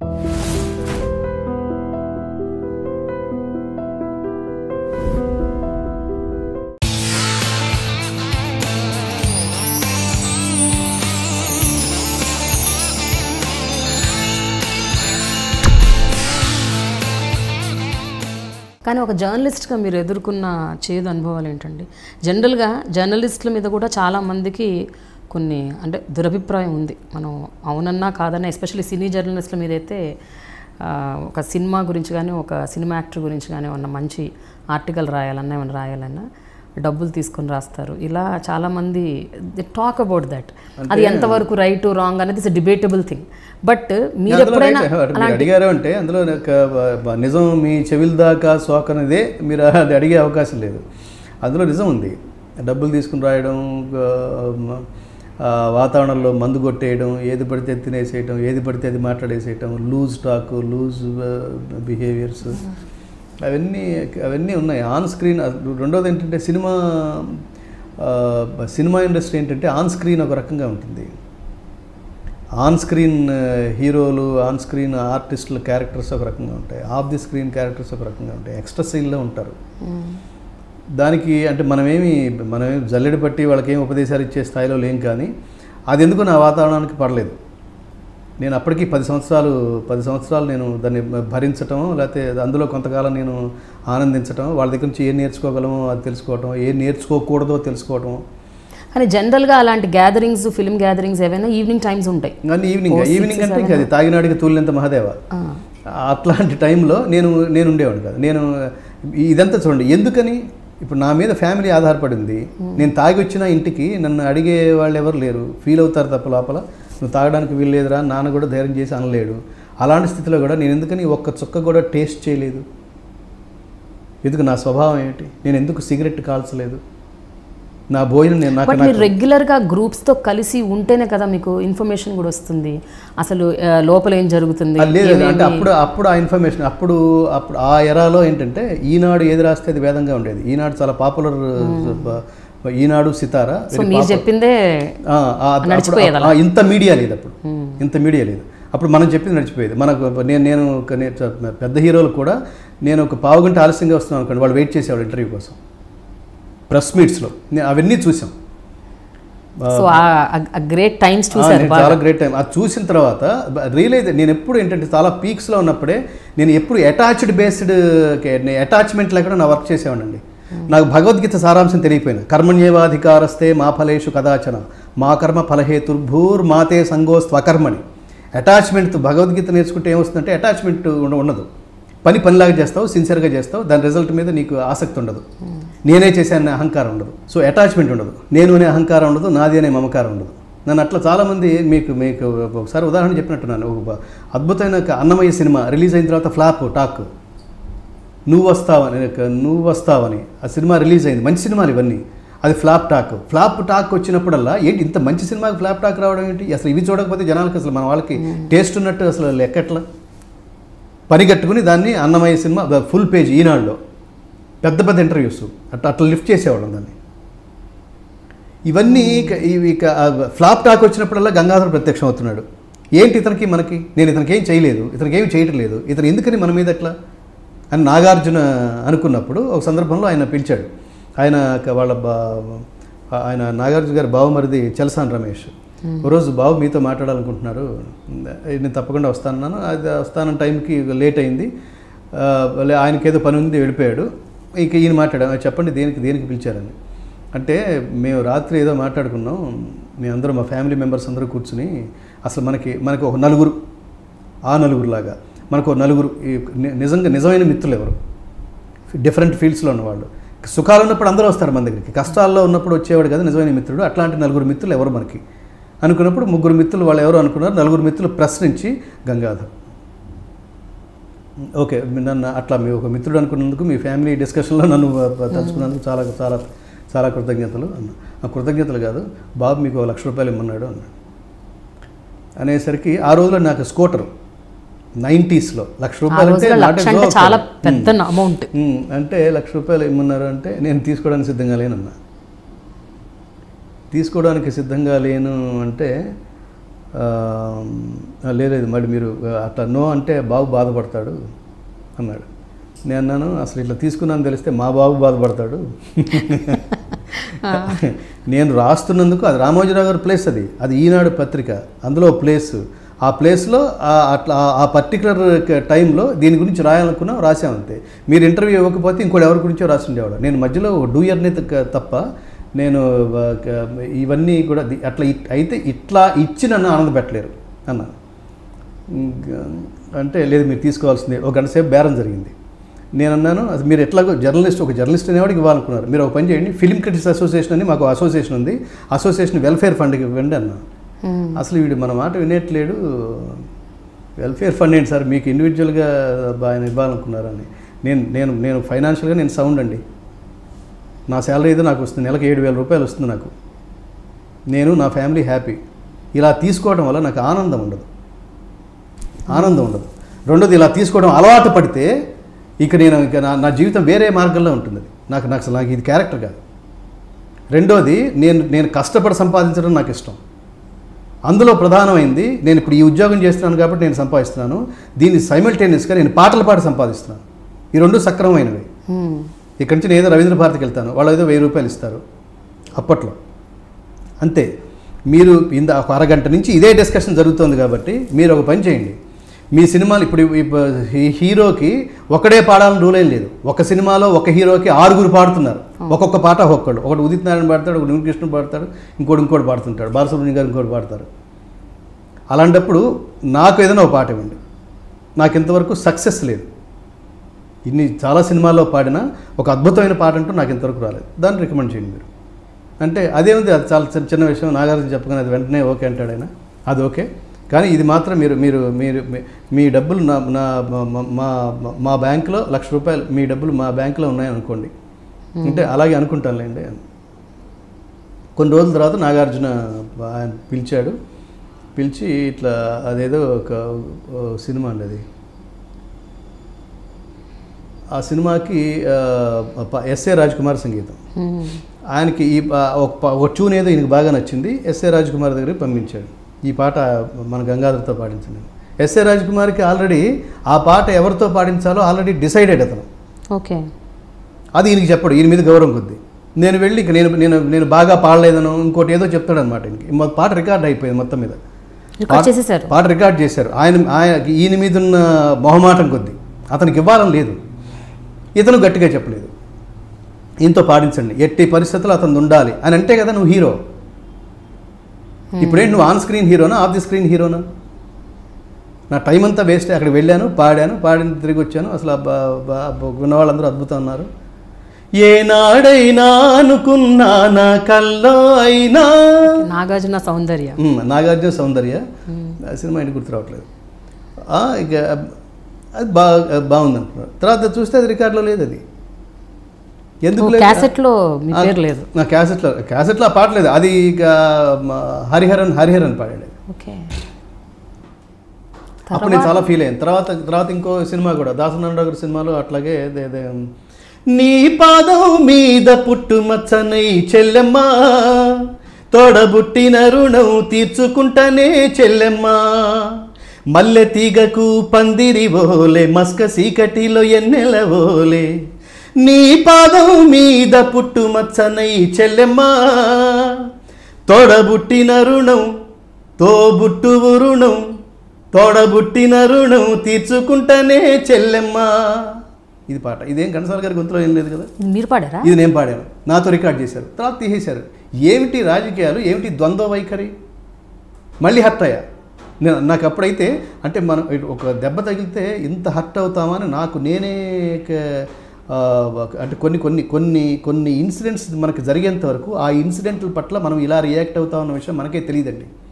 కానీ ఒక జర్నలిస్ట్గా మీరు ఎదుర్కొన్న చేదు అనుభవాలు ఏంటండి జనరల్గా జర్నలిస్టుల మీద కూడా చాలా మందికి కొన్ని అంటే దురభిప్రాయం ఉంది మనం అవునన్నా కాదన్నా ఎస్పెషల్లీ సినీ జర్నలిస్టుల మీద అయితే ఆ, ఒక సినిమా గురించి కానీ ఒక సినిమా యాక్టర్ గురించి కానీ ఏమన్నా మంచి ఆర్టికల్ రాయాలన్నా ఏమైనా రాయాలన్నా డబ్బులు తీసుకొని రాస్తారు ఇలా చాలామంది ది టాక్ అబౌట్ దట్ అది ఎంతవరకు రైట్ రాంగ్ అనేది ఇట్స్ డిబేటబుల్ థింగ్ బట్ మీరు అందులో ఎప్పుడైనా right, వాడు మీరు అడిగారు అంటే అందులో ఒక బ- బ- నిజం మీ చెవిల దాకా సోక్ అనేదే మీరు అది అడిగే అవకాశం లేదు అందులో నిజం ఉంది డబ్బులు తీసుకుని రాయడం ఆ, ఆ, వాతావరణంలో మందు కొట్టేయడం ఏది పడితే అది తినేసేయటం ఏది పడితే అది మాట్లాడేసేయటం లూజ్ టాక్ లూజ్ బిహేవియర్స్ అవన్నీ అవన్నీ ఉన్నాయి ఆన్ స్క్రీన్ రెండోది ఏంటంటే సినిమా ఆ, సినిమా ఇండస్ట్రీ ఏంటంటే ఆన్ స్క్రీన్ ఒక రకంగా ఉంటుంది ఆన్ స్క్రీన్ హీరోలు ఆన్ స్క్రీన్ ఆర్టిస్టుల క్యారెక్టర్స్ ఒక రకంగా ఉంటాయి ఆఫ్ ది స్క్రీన్ క్యారెక్టర్స్ ఒక రకంగా ఉంటాయి ఎక్స్ట్రా సీన్లో ఉంటారు దానికి అంటే మనమేమి మనమేమి జల్లెడ పట్టి వాళ్ళకేం ఉపదేశాలు ఇచ్చే స్థాయిలో లేం కానీ అది ఎందుకు నా వాతావరణానికి పడలేదు నేను అప్పటికి పది సంవత్సరాలు పది సంవత్సరాలు నేను దాన్ని భరించటం లేకపోతే అందులో కొంతకాలం నేను ఆనందించటం వాళ్ళ దగ్గర నుంచి ఏం నేర్చుకోగలమో అది తెలుసుకోవటం ఏం నేర్చుకోకూడదో తెలుసుకోవటం కానీ జనరల్గా అలాంటి గ్యాదరింగ్స్ ఫిల్మ్ గ్యాదరింగ్స్ ఏవైనా ఈవినింగ్ టైమ్స్ ఉంటాయి కానీ ఈవినింగ్ ఈవినింగ్ అంటే ఇంకా అది తాగినాడికి తూలినంత మహాదేవ అట్లాంటి టైంలో నేను నేను ఉండేవాడు కాదు నేను ఇదంతా చూడండి ఎందుకని ఇప్పుడు నా మీద ఫ్యామిలీ ఆధారపడింది నేను తాగి వచ్చిన ఇంటికి నన్ను అడిగే వాళ్ళు ఎవరు లేరు ఫీల్ అవుతారు తప్ప లోపల నువ్వు తాగడానికి వీల్లేదురా నాన్న కూడా ధైర్యం చేసి అనలేడు అలాంటి స్థితిలో కూడా నేను ఎందుకని ఒక్క చుక్క కూడా టేస్ట్ చేయలేదు ఎందుకు నా స్వభావం ఏమిటి నేను ఎందుకు సిగరెట్ కాల్చలేదు నా భోజనం నేను నాకు బట్ మీరు రెగ్యులర్గా గ్రూప్స్తో కలిసి ఉంటేనే కదా మీకు ఇన్ఫర్మేషన్ కూడా వస్తుంది అసలు ఆ, లోపల ఏం జరుగుతుంది అది లేదు లేదు. అంటే అప్పుడు అప్పుడు ఆ ఇన్ఫర్మేషన్ అప్పుడు అప్పుడు ఆ ఎరాలో ఏంటంటే ఈనాడు ఏది రాస్తే అది వేదంగా ఉండేది ఈనాడు చాలా పాపులర్ ఈనాడు సితారా సో మీరు చెప్పిందే ఆ, ఆ, అప్పుడు- ఆ, ఇంత మీడియా లేదు అప్పుడు ఇంత మీడియా లేదు అప్పుడు మనం చెప్పింది నడిచిపోయేది మనకు నేను నేను ఒక నే- పెద్ద హీరోలు కూడా నేను ఒక పావు గంట ఆలస్యంగా వస్తున్నాను అనుకోండి వాళ్ళు వెయిట్ చేసేవాళ్ళు ఇంటర్వ్యూ కోసం ప్రెస్ మీట్స్లో అవన్నీ చూసాం సో ఆ గ్రేట్ టైమ్స్ ఆ, చూసారు నేను చాలా గ్రేట్ టైం అది చూసిన తర్వాత రియలైజ్ నేను ఎప్పుడు ఏంటంటే చాలా పీక్స్లో ఉన్నప్పుడే నేను ఎప్పుడు అటాచ్డ్ బేస్డ్ అటాచ్మెంట్ లేకుండా నా వర్క్ చేసేవాడినండి నాకు భగవద్గీత సారాంశం తెలియపోయింది కర్మణ్యేవాధికారస్తే మా ఫలేషు కదాచన మా కర్మ ఫలహేతుర్భూర్ మాతే సంగోస్త్వకర్మని అటాచ్మెంట్ భగవద్గీత నేర్చుకుంటే ఏమొస్తుందంటే అటాచ్మెంట్ ఉండ ఉండదు పని పనిలాగా చేస్తావు సిన్సియర్గా చేస్తావు దాని రిజల్ట్ మీద నీకు ఆసక్తి ఉండదు నేనే చేశాను అనే అహంకారం ఉండదు సో అటాచ్మెంట్ ఉండదు నేను అనే అహంకారం ఉండదు నాది అనే మమకారం ఉండదు నన్ను అట్లా చాలామంది మీకు మీకు ఒకసారి ఉదాహరణ చెప్పినట్టున్నాను ఒక బ- అద్భుతమైన ఒక అన్నమయ్య సినిమా రిలీజ్ అయిన తర్వాత ఫ్లాప్ టాక్ నువ్వు వస్తావని ఒక నువ్వు వస్తావని ఆ సినిమా రిలీజ్ అయింది మంచి సినిమాలు ఇవన్నీ అది ఫ్లాప్ టాక్ ఫ్లాప్ టాక్ వచ్చినప్పుడల్లా ఏంటి ఇంత మంచి సినిమాకి ఫ్లాప్ టాక్ రావడం ఏంటి అసలు ఇవి చూడకపోతే జనాలకి అసలు మన వాళ్ళకి టేస్ట్ ఉన్నట్టు అసలు లెక్కట్లా పనిగట్టుకుని దాన్ని అన్నమయ్య సినిమా ఫుల్ పేజ్ ఈనాడులో పెద్ద పెద్ద ఇంటర్వ్యూస్ అట్లా అట్లా లిఫ్ట్ చేసేవాళ్ళం దాన్ని ఇవన్నీ ఇక- ఇవి ఇక ఫ్లాప్ టాక్ వచ్చినప్పుడల్లా గంగాధర ప్రత్యక్షం అవుతున్నాడు ఏంటి ఇతనికి మనకి నేను ఇతనికి ఏం చేయలేదు ఇతనికి ఏం చేయటం లేదు ఇతను ఎందుకని మన మీద ఎట్లా అని నాగార్జున అనుకున్నప్పుడు ఒక సందర్భంలో ఆయన పిలిచాడు ఆయన క- వాళ్ళ బా ఆయన నాగార్జున గారి బావమరిది చలసాన్ రమేష్ ఒకరోజు బాబు మీతో మాట్లాడాలనుకుంటున్నారు నేను తప్పకుండా వస్తానన్నాను అది వస్తానన్న టైంకి లేట్ అయింది ఆ, లే- ఆయనకి ఏదో పని ఉంది వెళ్ళిపోయాడు ఇక ఈయన మాట్లాడాను చెప్పండి దేనికి దేనికి పిలిచారని అంటే మేము రాత్రి ఏదో మాట్లాడుకున్నాం మేమందరం మా ఫ్యామిలీ మెంబర్స్ అందరూ కూర్చుని అసలు మనకి మనకి ఒక నలుగురు ఆ నలుగురులాగా మనకు ఒక నలుగురు ఈ ని- నిజంగా నిజమైన మిత్రులు ఎవరు డిఫరెంట్ ఫీల్డ్స్లో ఉన్నవాళ్ళు సుఖాలు ఉన్నప్పుడు అందరూ వస్తారు మన దగ్గరికి కష్టాల్లో ఉన్నప్పుడు వచ్చేవాడు కదా నిజమైన మిత్రుడు అట్లాంటి నలుగురు మిత్రులు ఎవరు మనకి అనుకున్నప్పుడు ముగ్గురు మిత్రులు వాళ్ళు ఎవరు అనుకున్నారు నలుగురు మిత్రులు ప్రశ్నించి గంగాధర్ ఓకే నన్ను అట్లా మీ ఒక మిత్రుడు అనుకున్నందుకు మీ ఫ్యామిలీ డిస్కషన్లో నన్ను తలుచుకున్నందుకు చాలా చాలా చాలా కృతజ్ఞతలు అన్న ఆ కృతజ్ఞతలు కాదు బాబు మీకు ఒక లక్ష రూపాయలు ఇమ్మన్నాడు అన్నాడు అనేసరికి ఆ రోజులో నాకు స్కూటర్ నైంటీస్లో లక్ష ఆ రూపాయలు అంటే రోజుల్లో not a లక్ష అంటే joke. చాలా పెద్ద అమౌంట్ ఉమ్, అంటే లక్ష రూపాయలు ఇమ్మన్నారు అంటే నేను తీసుకోవడానికి సిద్ధంగా లేనన్నా తీసుకోవడానికి సిద్ధంగా లేను అంటే ఆ, లేదు లేదు మళ్ళీ మీరు అట్లా నో అంటే బాబు బాధపడతాడు అన్నాడు నేను అన్నాను అసలు ఇట్లా తీసుకున్నాను తెలిస్తే మా బాబు బాధపడతాడు నేను రాస్తున్నందుకు అది రామోజీరావు గారి ప్లేస్ అది అది ఈనాడు పత్రిక అందులో ప్లేస్ ఆ ప్లేస్లో ఆ- అట్లా ఆ- ఆ పర్టికులర్ టైంలో దీని గురించి రాయాలనుకున్నా రాసాం అంతే మీరు ఇంటర్వ్యూ ఇవ్వకపోతే ఇంకోటి ఎవరి గురించో రాసి ఉండేవాడు నేను మధ్యలో డూయర్ని తప్ప నేను ఆ, క- ఇవన్నీ కూడా ది- అట్లా ఇట్- అయితే ఇట్లా ఇచ్చి నన్ను ఆనంద పెట్టలేరు అన్నాను ఇంకా అంటే లేదు మీరు తీసుకోవాల్సిందే ఒక గంట సేపు బేరం జరిగింది నేను అన్నాను అది మీరు ఎట్లాగో జర్నలిస్ట్ ఒక జర్నలిస్ట్ అనేవాడికి ఇవ్వాలనుకున్నారు మీరు ఒక పని చేయండి ఫిలిం క్రిటిక్స్ అసోసియేషన్ అని మాకు అసోసియేషన్ ఉంది అసోసియేషన్ వెల్ఫేర్ ఫండ్కి ఇవ్వండి అన్నాను మ్మ్. అసలు వీడు మన మాట వినేట్లేడు వెల్ఫేర్ ఫండ్ ఏంటి సార్ మీకు ఇండివిజువల్గా ఆయన ఇవ్వాలనుకున్నారని నేను నేను నేను ఫైనాన్షియల్గా నేను సౌండ్ అండి నా శాలరీ అయితే నాకు వస్తుంది నెలకు ఏడు వేల రూపాయలు వస్తుంది నాకు నేను నా ఫ్యామిలీ హ్యాపీ ఇలా తీసుకోవడం వల్ల నాకు ఆనందం ఉండదు ఆనందం ఉండదు రెండోది ఇలా తీసుకోవడం అలవాటు పడితే ఇక నేను ఇక నా నా జీవితం వేరే మార్గంలో ఉంటుంది అది. నాకు నాకు అసలు నాకు ఇది క్యారెక్టర్ కాదు రెండోది నేను నేను కష్టపడి సంపాదించడం నాకు ఇష్టం అందులో ప్రధానమైంది నేను ఇప్పుడు ఈ ఉద్యోగం చేస్తున్నాను కాబట్టి నేను సంపాదిస్తున్నాను దీన్ని సైమల్టేనియస్గా నేను పాటలు పాడి సంపాదిస్తున్నాను ఈ రెండు సక్రమమైనవి మ్మ్. ఇక్కడి నుంచి నేను ఏదో రవీంద్ర భారతికి వెళ్తాను వాళ్ళు ఏదో వెయ్యి రూపాయలు ఇస్తారు అప్పట్లో అంతే మీరు ఇంద ఒక అరగంట నుంచి ఇదే డిస్కషన్ జరుగుతుంది కాబట్టి మీరు ఒక పని చేయండి మీ సినిమాలు ఇప్పుడు ఇప్పుడు ఈ హీరోకి ఒకడే పాడాలని రూల్ ఏం లేదు ఒక సినిమాలో ఒక హీరోకి ఆరుగురు పాడుతున్నారు ఒక్కొక్క పాట ఒక్కొక్కడు ఒకటి ఉదిత్ నారాయణ పాడతాడు ఒకటి కృష్ణ పాడతాడు ఇంకోటి ఇంకోటి పాడుతుంటాడు బాలసుబ్రహ్మణ్యం గారు ఇంకోటి పాడతారు అలాంటప్పుడు నాకు ఏదైనా ఒక పాట ఇవ్వండి నాకు ఇంతవరకు సక్సెస్ లేదు ఇన్ని చాలా సినిమాల్లో పాడిన ఒక అద్భుతమైన పాట అంటూ నాకు ఇంతవరకు రాలేదు దాన్ని రికమెండ్ చేయండి మీరు అంటే అదేముంది అది చాలా చిన్న చిన్న విషయం నాగార్జున చెప్పగానే అది వెంటనే ఓకే అంటాడు ఆయన అది ఓకే కానీ ఇది మాత్రం మీరు మీరు మీరు మీ- మీ డబ్బులు నా నా మా- మా- మా మా బ్యాంకులో లక్ష రూపాయలు మీ డబ్బులు మా బ్యాంకులో ఉన్నాయని అనుకోండి అంటే అలాగే అనుకుంటానులేండి అని. కొన్ని రోజుల తర్వాత నాగార్జున ఆయన పిలిచాడు పిలిచి ఇట్లా అదేదో ఒక ఓ సినిమా అండి అది ఆ సినిమాకి ఆ, ప- ఎస్ఏ రాజ్ కుమార్ సంగీతం మ్మ్. ఆయనకి ఈ ప- ఒక ప- ఒక ట్యూన్ ఏదో ఈయనకి బాగా నచ్చింది ఎస్ఏ రాజ్ కుమార్ దగ్గరికి పంపించాడు ఈ పాట మన గంగాధర్తో పాడించండి ఎస్ఏ రాజ్ కుమార్కి ఆల్రెడీ ఆ పాట ఎవరితో పాడించాలో ఆల్రెడీ డిసైడెడ్ అతను ఓకే అది ఈయనకి చెప్పడు ఈయన మీద గౌరవం కొద్ది నేను వెళ్ళి ఇక నేను నేను నేను బాగా పాడలేదను ఇంకోటి ఏదో చెప్తాడనమాట ఇంక మొ- పాట రికార్డ్ అయిపోయింది మొత్తం మీద రికార్డ్ చేసేసారు పాట రికార్డ్ చేశారు ఆయన ఆయన ఈయన మీద ఉన్న మొహమాటం కొద్ది అతనికి ఇవ్వాలని లేదు ఇతను గట్టిగా చెప్పలేదు ఈయనతో పాడించండి ఎట్టి పరిస్థితుల్లో అతను ఉండాలి అని అంటే కదా నువ్వు హీరో ఇప్పుడేంటి నువ్వు ఆన్ స్క్రీన్ హీరోనా ఆఫ్ ది స్క్రీన్ హీరోనా నా టైం అంతా వేస్ట్ అక్కడికి వెళ్ళాను పాడాను పాడిన తిరిగి వచ్చాను అసలు ఆ బా- బా- బా- ఉన్న వాళ్ళందరూ అద్భుతం అన్నారు ఏనాడైనా అనుకున్నా నా కల్లో అయినా నాగార్జున సౌందర్య ఉమ్, నాగార్జున సౌందర్య ఆ సినిమా ఇంటికి గుర్తు రావట్లేదు ఆ, ఇక అది బాగా బాగుంది అంటున్నారు తర్వాత చూస్తే అది రికార్డులో లేదు అది ఎందుకు లేదు? క్యాసెట్లో మీ పేరు లేదు నా క్యాసెట్లో క్యాసెట్లో ఆ పాట లేదు అది ఇక మ, హరిహరన్ హరిహరన్ పాడాడు ఓకే అప్పుడు నేను చాలా ఫీల్ అయ్యాను తర్వాత తర్వాత ఇంకో సినిమా కూడా దాసనారాయణ గారి సినిమాలో అట్లాగే అదే- అదే, నీ పాదం మీద పుట్టుమచ్చనై చెల్లెమ్మ తోడబుట్టిన రుణం తీర్చుకుంటానే చెల్లెమ్మ మల్లె తీగకు పందిరి ఓలే మస్క సీకటిలో ఎన్నెల ఓలే నీ పాదం మీద పుట్టుమచ్చనై చెల్లెమ్మ తోడబుట్టిన రుణం తోబుట్టువు రుణం తోడబుట్టిన రుణం తీర్చుకుంటానే చెల్లెమ్మ ఇది పాట ఇదేం ఘనసాల గారి గొంతులో ఏం లేదు కదా ఇది మీరు పాడారా ఇది నేను పాడాను నాతో రికార్డ్ చేశారు తర్వాత తీసేశారు ఏమిటి రాజకీయాలు ఏమిటి ద్వంద్వ వైఖరి మళ్ళీ హర్ట్ అయ్యా నేను నాకు అప్పుడైతే అంటే మనం ఇటు ఒక దెబ్బ తగిలితే ఇంత హర్ట్ అవుతామా అని నాకు నేనే క- ఆ, ఒక- అంటే కొన్ని కొన్ని కొన్ని కొన్ని ఇన్సిడెంట్స్ మనకు జరిగేంత వరకు ఆ ఇన్సిడెంట్ల పట్ల మనం ఇలా రియాక్ట్ అవుతామన్న విషయం మనకే తెలియదండి